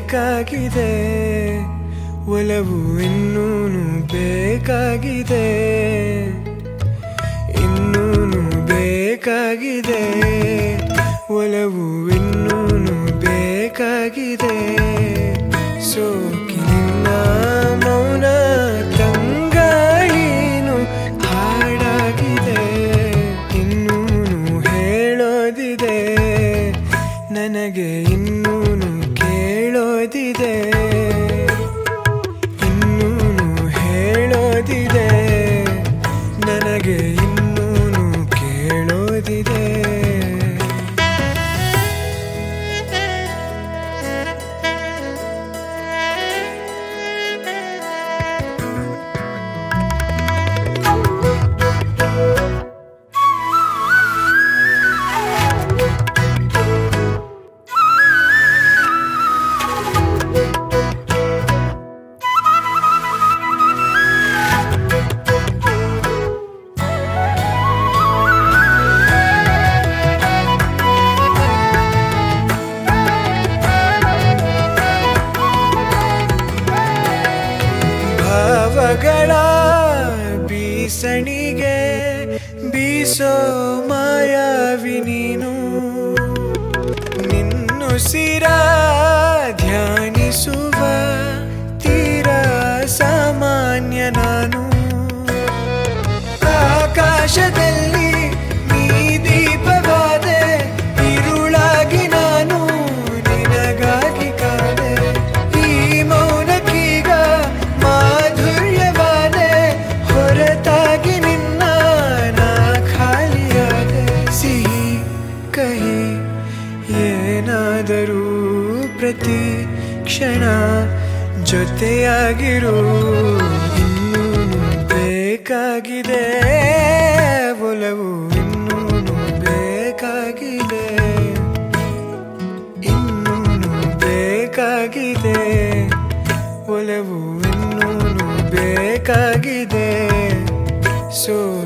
ಬೇಕಾಗಿದೆ ಒಲವು ಇನ್ನೂನು ಬೇಕಾಗಿದೆ ಇನ್ನೂನು ಬೇಕಾಗಿದೆ ಒಲವು ಇನ್ನೂನು ಬೇಕಾಗಿದೆ ಸೋಕಿನಿಂದ ಮೌನ ತಂಗಾಳೀನು ಹಾಡಾಗಿದೆ ಇನ್ನೂನು ಹೇಳೋದಿದೆ ನನಗೆ ಇನ್ನೂನು ಕೇಳೋದಿದೆ ಇನ್ನೂನು ಹೇಳೋದಿದೆ ನನಗೆ ಇನ್ನೂನು ಕೇಳೋದಿದೆ ಭಾವಗಳ ಬೀಸಣಿಗೆ ಬೀಸೋ ಮಾಯಾವಿ ನೀನು ನಿನ್ನುಸಿರ ಧ್ಯಾನಿಸುವ ತೀರ ಸಾಮಾನ್ಯ ನಾನು ಆಕಾಶದಲ್ಲಿ ನೀ ದೀಪವಾದೆ ഇരുളാಗಿ ನಾನು ನಿನಗಾಗಿ ಕಾದೆ ಈ ಮೌನಕ್ಕೀಗ ಮಾಧುರ್ಯವಾದೆ ಹೊರತಾಗಿ ನಿನ್ನ ನಾ ಖಾಲಿಯಾದೆ ಸಿಹಿ ಕಹಿ ಏನಾದರೂ ಪ್ರತಿ ಕ್ಷಣ ಜೊತೆಯಾಗಿರು ಇನ್ನೂನು ಬೇಕಾಗಿದೆ ಒಲವು ಇನ್ನೂನು ಬೇಕಾಗಿದೆ ಇನ್ನೂನು ಬೇಕಾಗಿದೆ ಒಲವು ಇನ್ನೂನು ಬೇಕಾಗಿದೆ ಸೋ